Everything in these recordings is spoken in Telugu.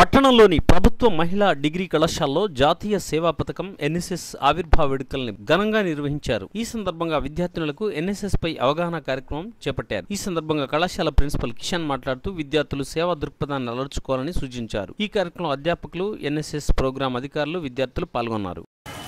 పట్టణంలోని ప్రభుత్వ మహిళా డిగ్రీ కళాశాలలో జాతీయ సేవా పథకం ఎన్ఎస్ఎస్ ఆవిర్భావ వేడుకల్ని ఘనంగా నిర్వహించారు ఈ సందర్భంగా విద్యార్థినులకు ఎన్ఎస్ఎస్ పై అవగాహన కార్యక్రమం చేపట్టారు ఈ సందర్భంగా కళాశాల ప్రిన్సిపల్ కిషన్ మాట్లాడుతూ విద్యార్థులు సేవా దృక్పథాన్ని అలర్చుకోవాలని సూచించారు ఈ కార్యక్రమంలో అధ్యాపకులు ఎన్ఎస్ఎస్ ప్రోగ్రాం అధికారులు విద్యార్థులు పాల్గొన్నారు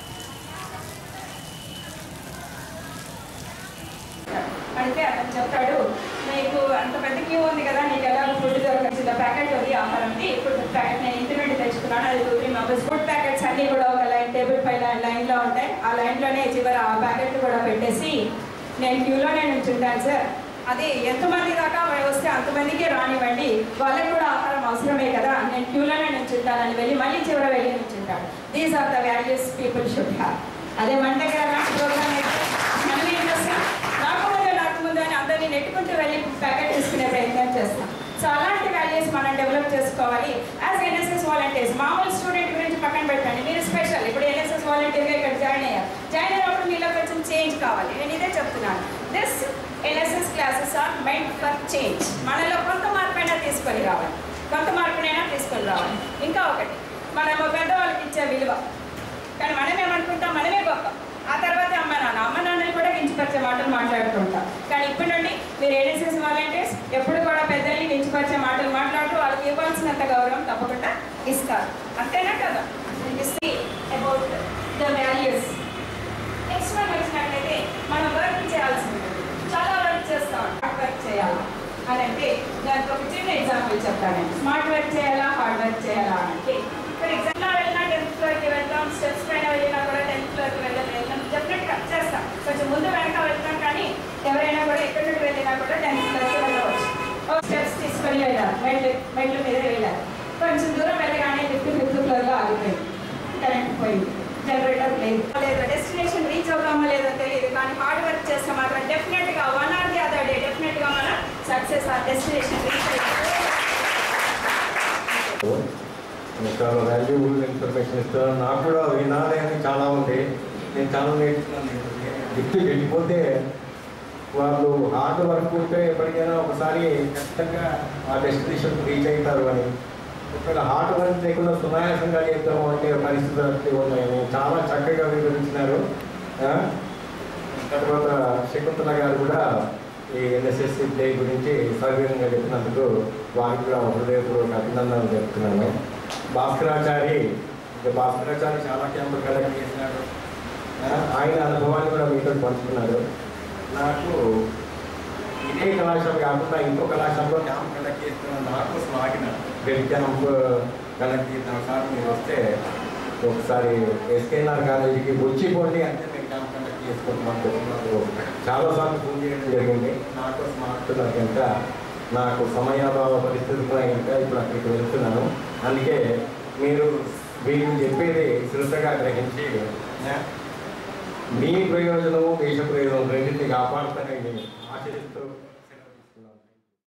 అయితే అతను చెప్తాడు నీకు అంత పెద్ద క్యూ ఉంది కదా నీకు ఎలా ఫుడ్ దొరకచ్చింది ప్యాకెట్ ఉంది ఆహారంది ఫుడ్ ప్యాకెట్ నేను ఇంటి నుండి తెచ్చుకున్నాను అది two three members food packets అన్నీ కూడా ఒక లైన్ టేబుల్ పై లైన్లో ఉంటాయి ఆ లైన్లోనే చివరి ఆ ప్యాకెట్ కూడా పెట్టేసి నేను క్యూలోనే నుంచుంటాను సార్ అది ఎంతమంది దాకా వస్తే అంతమందికి రానివ్వండి వాళ్ళకి కూడా ఆహారం అవసరమే కదా నేను క్యూలోనే నుంచుంటానని వెళ్ళి మళ్ళీ చివర వెళ్ళి నుంచుంటాను these are the values people should have అదే మన దగ్గర ప్రోగ్రామ్ అయితే మనం ఏం చేస్తాం నాకు ముందు నాకు ముందు అని అందరినీ నెట్టుకుంటూ వెళ్ళి ప్యాకెట్ తీసుకునే ప్రయత్నం చేస్తాం సో అలాంటి వాల్యూస్ మనం డెవలప్ చేసుకోవాలి యాజ్ ఎన్ఎస్ఎస్ వాలంటీర్స్ మామూలు స్టూడెంట్ గురించి పక్కన పెట్టండి మీరు స్పెషల్ ఇప్పుడు ఎన్ఎస్ఎస్ వాలంటీర్గా ఇక్కడ జాయిన్ అయ్యారు జాయిన్ అయినప్పుడు మీలో కొంచెం చేంజ్ కావాలి నేను ఇదే చెప్తున్నాను this NSS classes are meant for change మనలో కొంత మార్పైనా తీసుకొని రావాలి కొంత మార్పునైనా తీసుకొని రావాలి ఇంకా ఒకటి మనము పెద్దవాళ్ళకి ఇచ్చే విలువ కానీ మనం ఏమనుకుంటాం మనమే గొప్ప ఆ తర్వాత అమ్మ నాన్న అమ్మ నాన్నని కూడా కించపరిచే మాటలు మాట్లాడుతుంటాం కానీ ఇప్పటి నుండి మీరు ఎన్ఎస్ఎస్ వాలంటీర్స్ ఎప్పుడు కూడా పెద్దల్ని కించపరిచే మాటలు మాట్లాడుతూ వాళ్ళకి ఇవ్వాల్సినంత గౌరవం తప్పకుండా ఇస్తారు అంతేనా కదా ఇస్తే about the values next one వచ్చినట్లయితే మనం వర్క్ చేయాల్సి ఉంటుంది చాలా వర్క్ చేస్తాం హార్డ్ వర్క్ చేయాలా అని అంటే దానికి ఒక చిన్న ఎగ్జాంపుల్ చెప్తాను నేను స్మార్ట్ వర్క్ చేయాలా హార్డ్ వర్క్ చేయాలా అంటే ఇక్కడ ఎగ్జామ్లో వెళ్ళినా టెన్త్ ఫ్లోర్కి వెళ్తాం స్టెప్స్ పైన వెళ్ళినా కూడా టెన్త్ ఫ్లోర్కి వెళ్ళాలి వెళ్తాం డెఫినెట్గా చేస్తాం కొంచెం ముందు వెనక వెళ్తాం కానీ ఎవరైనా కూడా ఎక్కడి నుండి వెళ్ళినా కూడా టెన్త్ ఫ్లోర్కి వెళ్ళవచ్చు ఒక స్టెప్స్ తీసుకొని వెళ్ళాలి మెట్లు మెట్ల మీద వెళ్ళాలి కొంచెం దూరం వెళ్ళగానే ఫిఫ్త్ ఫిఫ్త్ ఫ్లోర్లో ఆగిపోయింది కరెంట్ పోయింది జనరేటర్ లేదు లేదు డెస్టినేషన్ రీచ్ అవుతామో లేదో తెలియదు కానీ హార్డ్ వర్క్ చేస్తే మాత్రం డెఫినెట్గా one or the other day డెఫినెట్గా మనం సక్సెస్ ఆ డెస్టినేషన్ రీచ్ అవుతాం చాలా వాల్యూబుల్ ఇన్ఫర్మేషన్ ఇస్తారు నాకు కూడా వినాలి అని చాలా ఉంది నేను చాలా నేర్చుకున్నాను గిఫ్ట్ వెళ్ళిపోతే వాళ్ళు హార్డ్ వర్క్ ఉంటే ఎప్పటికైనా ఒకసారి ఖచ్చితంగా ఆ డెస్టినేషన్ రీచ్ అవుతారు అని ఒకవేళ హార్డ్ వర్క్ లేకుండా సునాయాసంగా చేద్దాము అంటే పరిస్థితులు ఉన్నాయని చాలా చక్కగా వివరించినారు ఆ? తర్వాత శకుంతల గారు కూడా ఈ ఎన్ఎస్ఎస్ డే గురించి సౌకర్యంగా చెప్పినందుకు వారికి కూడా హృదయపూర్వక అభినందనలు చెప్తున్నాను భాస్కరాచారి ఇక భాస్కరాచారి చాలా క్యాంపులు కండక్ట్ చేసినాడు ఆ, ఆయన అనుభవాన్ని కూడా మీతో పంచుకున్నాడు నాకు ఇదే కళాశాల కాకుండా ఇంకో కళాశాలలో క్యాంప్ కండక్ట్ చేస్తున్న నాకు స్వాగిన బెడ్ క్యాంప్ కండక్ట్ చేసిన సార్ మీరు వస్తే ఒకసారి ఎస్కేఎన్ఆర్ కాలేజీకి వచ్చిపోండి అంటే మేము క్యాంప్ కండక్ట్ చేసుకుంటున్నాం చెప్తున్నారు చాలాసార్లు ఫోన్ చేయడం జరిగింది నాకు స్మార్ట్ కనుక నాకు సమయాభావ పరిస్థితులు కనుక ఇప్పుడు అక్కడికి వెళ్తున్నాను అందుకే మీరు వీళ్ళు చెప్పేది శ్రద్ధగా గ్రహించి ఆ, మీ ప్రయోజనము దేశ ప్రయోజనం రెండింటిని కాపాడుతానని ఆశిస్తూ